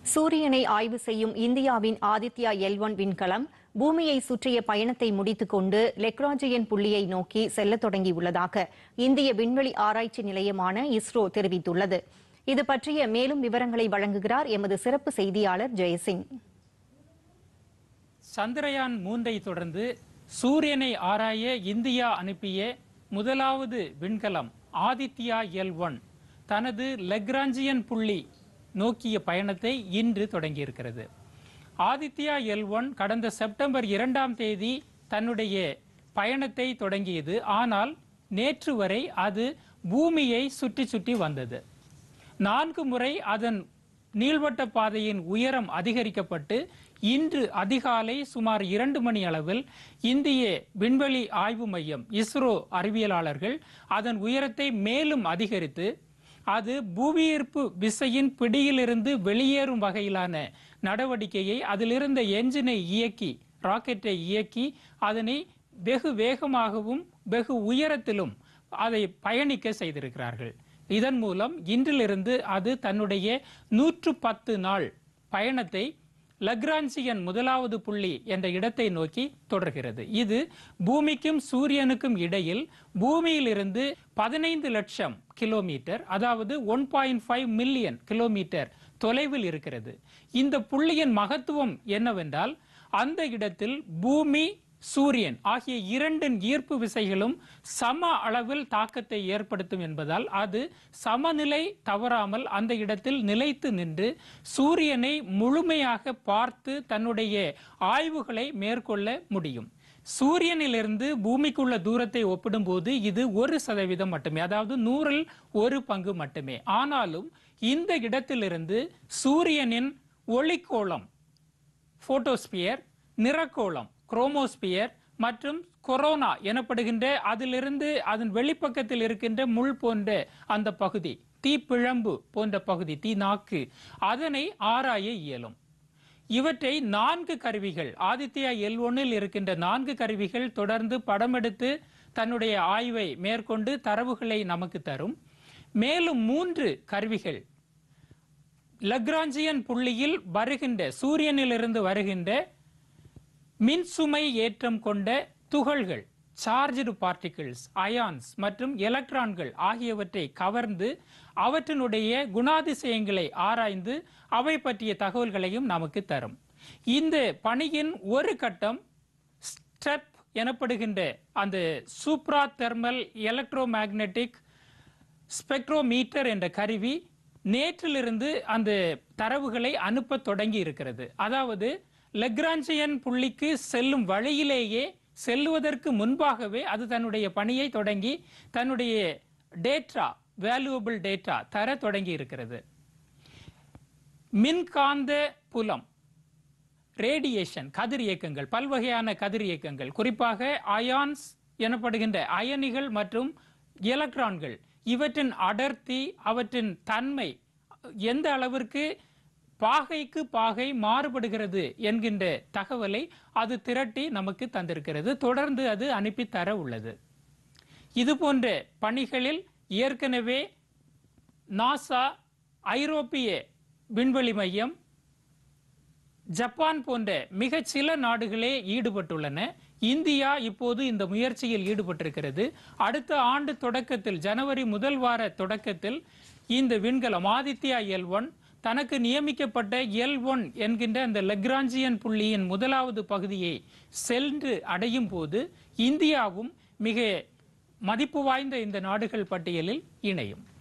சூரியனை ஆய்வு செய்யும் இந்தியாவின் ஆதித்யா எல் ஒன் விண்கலம் பூமியை சுற்றிய பயணத்தை முடித்துக்கொண்டு லெக்ராஜியன் புள்ளியை நோக்கி செல்லத் தொடங்கியுள்ளதாக இந்திய விண்வெளி ஆராய்ச்சி நிலையமான இஸ்ரோ தெரிவித்துள்ளது இது பற்றிய மேலும் விவரங்களை வழங்குகிறார் எமது சிறப்பு செய்தியாளர் ஜெயசிங் சந்திரயான் மூன்றை தொடர்ந்து சூரியனை ஆராய இந்தியா அனுப்பிய முதலாவது விண்கலம் ஆதித்யா எல் ஒன் தனது லெக்ராஞ்சியன் புள்ளி நோக்கிய பயணத்தை இன்று தொடங்கியிருக்கிறது ஆதித்யா எல் ஒன் கடந்த செப்டம்பர் இரண்டாம் தேதி தன்னுடைய பயணத்தை தொடங்கியது ஆனால் நேற்று வரை அது பூமியை சுற்றி சுற்றி வந்தது நான்கு முறை அதன் நீள்வட்ட பாதையின் உயரம் அதிகரிக்கப்பட்டு இன்று அதிகாலை சுமார் இரண்டு மணி அளவில் இந்திய விண்வெளி ஆய்வு மையம் இஸ்ரோ அறிவியலாளர்கள் அதன் உயரத்தை மேலும் அதிகரித்து அது புவியீர்ப்பு விசையின் பிடியிலிருந்து வெளியேறும் வகையிலான நடவடிக்கையை அதிலிருந்த என்ஜினை இயக்கி ராக்கெட்டை இயக்கி அதனை வெகு வேகமாகவும் வெகு உயரத்திலும் அதை பயணிக்க செய்திருக்கிறார்கள் இதன் மூலம் இன்றிலிருந்து அது தன்னுடைய நூற்று பத்து நாள் பயணத்தை லக்ரான்சியன் முதலாவது புள்ளி என்ற இடத்தை நோக்கி தொடர்கிறது இது பூமிக்கும் சூரியனுக்கும் இடையில் பூமியிலிருந்து பதினைந்து லட்சம் கிலோமீட்டர் அதாவது one point five million kilometre தொலைவில் இருக்கிறது இந்த புள்ளியின் மகத்துவம் என்னவென்றால் அந்த இடத்தில் பூமி சூரியன் ஆகிய இரண்டின் ஈர்ப்பு விசைகளும் சம அளவில் தாக்கத்தை ஏற்படுத்தும் என்பதால் அது சமநிலை தவறாமல் அந்த இடத்தில் நிலைத்து நின்று சூரியனை முழுமையாக பார்த்து தன்னுடைய ஆய்வுகளை மேற்கொள்ள முடியும் சூரியனிலிருந்து பூமிக்குள்ள தூரத்தை ஒப்பிடும்போது இது ஒரு சதவீதம் மட்டுமே அதாவது நூறில் ஒரு பங்கு மட்டுமே ஆனாலும் இந்த இடத்திலிருந்து சூரியனின் ஒளிக்கோளம் போட்டோஸ்பியர் நிறக்கோளம் குரோமோஸ்பியர் மற்றும் கொரோனா எனப்படுகின்ற அதிலிருந்து அதன் வெளிப்பக்கத்தில் இருக்கின்ற முள் போன்ற அந்த பகுதி தீப்பிழம்பு போன்ற பகுதி தீ நாக்கு அதனை ஆராய இயலும் இவற்றை நான்கு கருவிகள் ஆதித்யா எல் ஒன்னில் இருக்கின்ற நான்கு கருவிகள் தொடர்ந்து படமெடுத்து தன்னுடைய ஆய்வை மேற்கொண்டு தரவுகளை நமக்கு தரும் மேலும் மூன்று கருவிகள் லக்ராஞ்சியன் புள்ளியில் வருகின்ற சூரியனிலிருந்து வருகின்ற மின்சுமை ஏற்றம் கொண்ட துகள்கள் சார்ஜ்டு பார்ட்டிகிள்ஸ் அயான்ஸ் மற்றும் எலக்ட்ரான்கள் ஆகியவற்றை கவர்ந்து அவற்றினுடைய குணாதிசயங்களை ஆராய்ந்து அவை பற்றிய தகவல்களையும் நமக்கு தரும் இந்த பணியின் ஒரு கட்டம் ஸ்டெப் எனப்படுகின்ற அந்த சூப்ரா தெர்மல் எலக்ட்ரோ மேக்னெட்டிக் ஸ்பெக்ட்ரோமீட்டர் என்ற கருவி நேற்றிலிருந்து அந்த தரவுகளை அனுப்ப தொடங்கி இருக்கிறது அதாவது லெக்ராஞ்சியன் புள்ளிக்கு செல்லும் வழியிலேயே செல்லுவதற்கு முன்பாகவே அது தன்னுடைய பணியை தொடங்கி தன்னுடைய டேட்டா வேல்யூபிள் டேட்டா தர தொடங்கி இருக்கிறது மின்காந்த புலம் ரேடியேஷன் கதிர் இயக்கங்கள் பல்வகையான கதிர் இயக்கங்கள் குறிப்பாக அயான்ஸ் எனப்படுகின்ற அயனிகள் மற்றும் எலக்ட்ரான்கள் இவற்றின் அடர்த்தி அவற்றின் தன்மை எந்த அளவிற்கு பாகைக்கு பாகை மாறுபடுகிறது என்கின்ற தகவலை அது திரட்டி நமக்கு தந்திருக்கிறது தொடர்ந்து அது அனுப்பி தர உள்ளது இது போன்ற பணிகளில் ஏற்கனவே நாசா ஐரோப்பிய விண்வெளி மையம் ஜப்பான் போன்ற மிக சில நாடுகளே ஈடுபட்டுள்ளன இந்தியா இப்போது இந்த முயற்சியில் ஈடுபட்டிருக்கிறது அடுத்த ஆண்டு தொடக்கத்தில் ஜனவரி முதல் வார தொடக்கத்தில் இந்த விண்கலம் ஆதித்யா எல் ஒன் தனக்கு நியமிக்கப்பட்ட எல் ஒன் என்கின்ற அந்த லெக்ராஞ்சியன் புள்ளியின் முதலாவது பகுதியை சென்று அடையும் போது இந்தியாவும் மிக மதிப்பு வாய்ந்த இந்த நாடுகள் பட்டியலில் இணையும்